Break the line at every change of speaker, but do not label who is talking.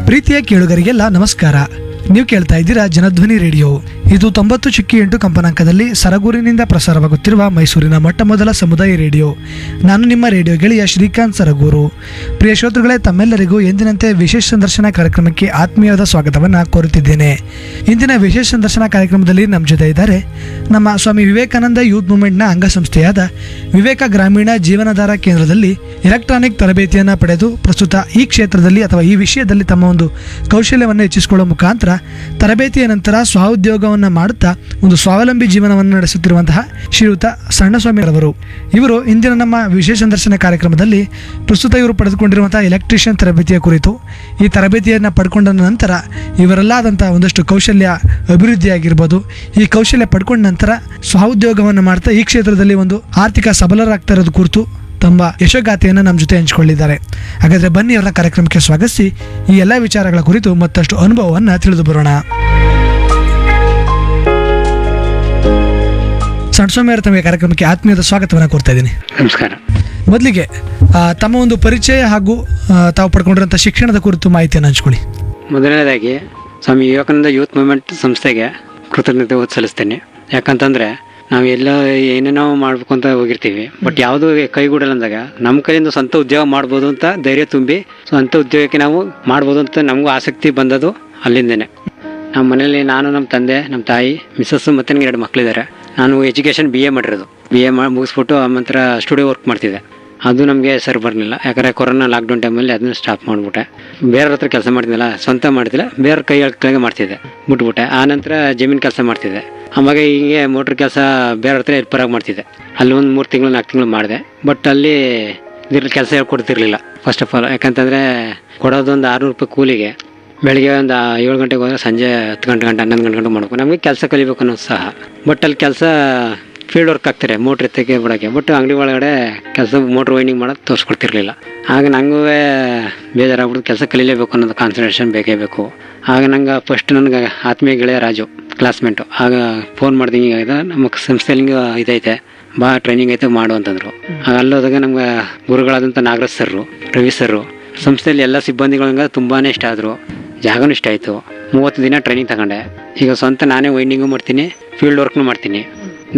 ಪ್ರೀತಿಯ ಕೇಳುಗರಿಗೆಲ್ಲ ನಮಸ್ಕಾರ ನೀವು ಕೇಳ್ತಾ ಇದ್ದೀರಾ ಜನಧ್ವನಿ ರೇಡಿಯೋ ಇದು ತೊಂಬತ್ತು ಚಿಕ್ಕಿ ಎಂಟು ಕಂಪನಾಂಕದಲ್ಲಿ ಸರಗೂರಿನಿಂದ ಪ್ರಸಾರವಾಗುತ್ತಿರುವ ಮೈಸೂರಿನ ಮೊಟ್ಟ ಮೊದಲ ಸಮುದಾಯ ರೇಡಿಯೋ ನಾನು ನಿಮ್ಮ ರೇಡಿಯೋ ಗೆಳೆಯ ಶ್ರೀಕಾಂತ್ ಸರಗೂರು ಪ್ರಿಯ ಶ್ರೋತೃಗಳೇ ತಮ್ಮೆಲ್ಲರಿಗೂ ಎಂದಿನಂತೆ ವಿಶೇಷ ಸಂದರ್ಶನ ಕಾರ್ಯಕ್ರಮಕ್ಕೆ ಆತ್ಮೀಯವಾದ ಸ್ವಾಗತವನ್ನು ಕೋರುತ್ತಿದ್ದೇನೆ ಇಂದಿನ ವಿಶೇಷ ಸಂದರ್ಶನ ಕಾರ್ಯಕ್ರಮದಲ್ಲಿ ನಮ್ಮ ಜೊತೆ ಇದ್ದಾರೆ ನಮ್ಮ ಸ್ವಾಮಿ ವಿವೇಕಾನಂದ ಯೂತ್ ಮೂವ್ಮೆಂಟ್ನ ಅಂಗಸಂಸ್ಥೆಯಾದ ವಿವೇಕ ಗ್ರಾಮೀಣ ಜೀವನಾಧಾರ ಕೇಂದ್ರದಲ್ಲಿ ಎಲೆಕ್ಟ್ರಾನಿಕ್ ತರಬೇತಿಯನ್ನು ಪಡೆದು ಪ್ರಸ್ತುತ ಈ ಕ್ಷೇತ್ರದಲ್ಲಿ ಅಥವಾ ಈ ವಿಷಯದಲ್ಲಿ ತಮ್ಮ ಒಂದು ಕೌಶಲ್ಯವನ್ನು ಹೆಚ್ಚಿಸಿಕೊಳ್ಳುವ ಮುಖಾಂತರ ತರಬೇತಿಯ ನಂತರ ಸ್ವಉದ್ಯೋಗವನ್ನು ಮಾಡುತ್ತಾ ಒಂದು ಸ್ವಾವಲಂಬಿ ಜೀವನವನ್ನು ನಡೆಸುತ್ತಿರುವಂತಹ ಶ್ರೀಯುತ ಸಣ್ಣಸ್ವಾಮಿರವರು ಇವರು ಇಂದಿನ ನಮ್ಮ ವಿಶೇಷ ಸಂದರ್ಶನ ಕಾರ್ಯಕ್ರಮದಲ್ಲಿ ಪ್ರಸ್ತುತ ಇವರು ಪಡೆದುಕೊಂಡಿರುವಂತಹ ಎಲೆಕ್ಟ್ರಿಷಿಯನ್ ತರಬೇತಿಯ ಕುರಿತು ಈ ತರಬೇತಿಯನ್ನು ಪಡ್ಕೊಂಡ ನಂತರ ಇವರಲ್ಲಾದಂಥ ಒಂದಷ್ಟು ಕೌಶಲ್ಯ ಅಭಿವೃದ್ಧಿಯಾಗಿರ್ಬೋದು ಈ ಕೌಶಲ್ಯ ಪಡ್ಕೊಂಡ ನಂತರ ಸ್ವಉದ್ಯೋಗವನ್ನು ಮಾಡ್ತಾ ಈ ಕ್ಷೇತ್ರದಲ್ಲಿ ಒಂದು ಆರ್ಥಿಕ ಸಬಲರಾಗ್ತಾ ಇರೋದು ಕುರಿತು ತಮ್ಮ ಯಶೋಗಾಥೆಯನ್ನು ನಮ್ಮ ಜೊತೆ ಹಂಚಿಕೊಂಡಿದ್ದಾರೆ ಹಾಗಾದರೆ ಬನ್ನಿ ಅವರ ಕಾರ್ಯಕ್ರಮಕ್ಕೆ ಸ್ವಾಗತಿಸಿ ಈ ಎಲ್ಲ ವಿಚಾರಗಳ ಕುರಿತು ಮತ್ತಷ್ಟು ಅನುಭವವನ್ನು ತಿಳಿದು ಬರೋಣ ಸಣ್ಣ ಅವರ ತಮಗೆ ಕಾರ್ಯಕ್ರಮಕ್ಕೆ ಆತ್ಮೀಯದ ಸ್ವಾಗತವನ್ನು ಕೋರ್ತಾ ಇದ್ದೀನಿ
ನಮಸ್ಕಾರ
ಮೊದಲಿಗೆ ಆ, ತಮ್ಮ ಒಂದು ಪರಿಚಯ ಹಾಗೂ ಆ, ತಾವು ಪಡ್ಕೊಂಡಿರುವಂಥ ಶಿಕ್ಷಣದ ಕುರಿತು ಮಾಹಿತಿಯನ್ನು ಹಂಚ್ಕೊಳ್ಳಿ
ಮೊದಲನೇದಾಗಿ ಸ್ವಾಮಿ ವಿವೇಕಾನಂದ ಯೂತ್ ಮೂವ್ಮೆಂಟ್ ಸಂಸ್ಥೆಗೆ ಕೃತಜ್ಞತೆ ಸಲ್ಲಿಸ್ತೇನೆ ಯಾಕಂತಂದ್ರೆ ನಾವು ಎಲ್ಲ ಏನೇನೋ ಮಾಡ್ಬೇಕು ಅಂತ ಹೋಗಿರ್ತೀವಿ ಬಟ್ ಯಾವುದು ಕೈಗೂಡಲ್ಲ ಅಂದಾಗ ನಮ್ಮ ಕೈಯಿಂದ ಸ್ವಂತ ಉದ್ಯೋಗ ಮಾಡ್ಬೋದು ಅಂತ ಧೈರ್ಯ ತುಂಬಿ ಸ್ವಂತ ಉದ್ಯೋಗಕ್ಕೆ ನಾವು ಮಾಡ್ಬೋದು ಅಂತ ನಮಗೂ ಆಸಕ್ತಿ ಬಂದದು ಅಲ್ಲಿಂದೇನೆ ನಮ್ಮ ಮನೇಲಿ ನಾನು ನಮ್ಮ ತಂದೆ ನಮ್ಮ ತಾಯಿ ಮಿಸ್ಸಸ್ ಮತ್ತು ನನಗೆ ಎರಡು ಮಕ್ಕಳಿದ್ದಾರೆ ನಾನು ಎಜುಕೇಷನ್ ಬಿ ಎ ಮಾಡಿರೋದು ಬಿ ಎ ಮಾಡಿ ಮುಗಿಸ್ಬಿಟ್ಟು ಆಮಂತ್ರ ಸ್ಟುಡಿಯೋ ವರ್ಕ್ ಮಾಡ್ತಿದ್ದೆ ಅದು ನಮಗೆ ಸರಿ ಬರಲಿಲ್ಲ ಯಾಕಂದರೆ ಕೊರೋನಾ ಲಾಕ್ಡೌನ್ ಟೈಮಲ್ಲಿ ಅದನ್ನ ಸ್ಟಾಪ್ ಮಾಡಿಬಿಟ್ಟೆ ಬೇರೆಯವ್ರ ಹತ್ರ ಕೆಲಸ ಮಾಡ್ತಿದ್ದಿಲ್ಲ ಸ್ವಂತ ಮಾಡ್ತಿಲ್ಲ ಬೇರೆ ಕೈ ಕೆಳಗೆ ಮಾಡ್ತಿದ್ದೆ ಬಿಟ್ಬಿಟ್ಟೆ ಆ ನಂತರ ಜಮೀನು ಕೆಲಸ ಮಾಡ್ತಿದ್ದೆ ಆವಾಗ ಹೀಗೆ ಮೋಟ್ರ್ ಕೆಲಸ ಬೇರೆ ಹತ್ರ ಹೆಲ್ಪರಾಗಿ ಮಾಡ್ತಿದ್ದೆ ಅಲ್ಲಿ ಒಂದು ಮೂರು ತಿಂಗಳು ನಾಲ್ಕು ತಿಂಗಳು ಮಾಡಿದೆ ಬಟ್ ಅಲ್ಲಿ ಇದ್ರಲ್ಲಿ ಕೆಲಸ ಹೇಳ್ಕೊಡ್ತಿರ್ಲಿಲ್ಲ ಫಸ್ಟ್ ಆಫ್ ಆಲ್ ಯಾಕಂತಂದರೆ ಕೊಡೋದೊಂದು ಆರುನೂರು ರೂಪಾಯಿ ಕೂಲಿಗೆ ಬೆಳಿಗ್ಗೆ ಒಂದು ಏಳು ಗಂಟೆಗೆ ಹೋದ್ರೆ ಸಂಜೆ ಹತ್ತು ಗಂಟೆ ಗಂಟೆ ಹನ್ನೊಂದು ಗಂಟೆ ಗಂಟೆ ಮಾಡ್ಬೇಕು ನಮಗೆ ಕೆಲಸ ಕಲಿಬೇಕು ಅನ್ನೋದು ಸಹ ಬಟ್ ಅಲ್ಲಿ ಕೆಲಸ ಫೀಲ್ಡ್ ವರ್ಕ್ ಆಗ್ತಾರೆ ಮೋಟ್ರ್ ಎತ್ತಕ್ಕೆ ಬಿಡೋಕ್ಕೆ ಬಟ್ ಅಂಗಡಿ ಒಳಗಡೆ ಕೆಲಸ ಮೋಟ್ರ್ ವೈಂಡಿಂಗ್ ಮಾಡೋದು ತೋರಿಸ್ಕೊಡ್ತಿರ್ಲಿಲ್ಲ ಆಗ ನನಗೂ ಬೇಜಾರಾಗ್ಬಿಟ್ಟು ಕೆಲಸ ಕಲೀಲೇಬೇಕು ಅನ್ನೋದು ಕಾನ್ಸಂಟ್ರೇಷನ್ ಬೇಕೇ ಬೇಕು ಆಗ ನಂಗೆ ಫಸ್ಟ್ ನನಗೆ ಆತ್ಮೀಯ ಗೆಳೆಯ ರಾಜು ಕ್ಲಾಸ್ಮೇಟು ಆಗ ಫೋನ್ ಮಾಡ್ದಂಗೆ ಹಿಂಗಾಗಿದೆ ನಮ್ಮ ಸಂಸ್ಥೆಯಲ್ಲಿ ಹಿಂಗೆ ಇದೈತೆ ಬಾ ಟ್ರೈನಿಂಗ್ ಐತೆ ಮಾಡು ಅಂತಂದರು ಆಗ ಅಲ್ಲೋದಾಗ ನಮ್ಗೆ ಗುರುಗಳಾದಂಥ ನಾಗರಾಜ್ ಸರ್ರು ರವಿ ಸರ್ರು ಸಂಸ್ಥೆಯಲ್ಲಿ ಎಲ್ಲ ಸಿಬ್ಬಂದಿಗಳಂಗೆ ತುಂಬಾ ಇಷ್ಟ ಆದರು ಜಾಗನೂ ಇಷ್ಟ ಆಯಿತು ಮೂವತ್ತು ದಿನ ಟ್ರೈನಿಂಗ್ ತಗೊಂಡೆ ಈಗ ಸ್ವಂತ ನಾನೇ ವೈಂಡಿಂಗು ಮಾಡ್ತೀನಿ ಫೀಲ್ಡ್ ವರ್ಕ್ನು ಮಾಡ್ತೀನಿ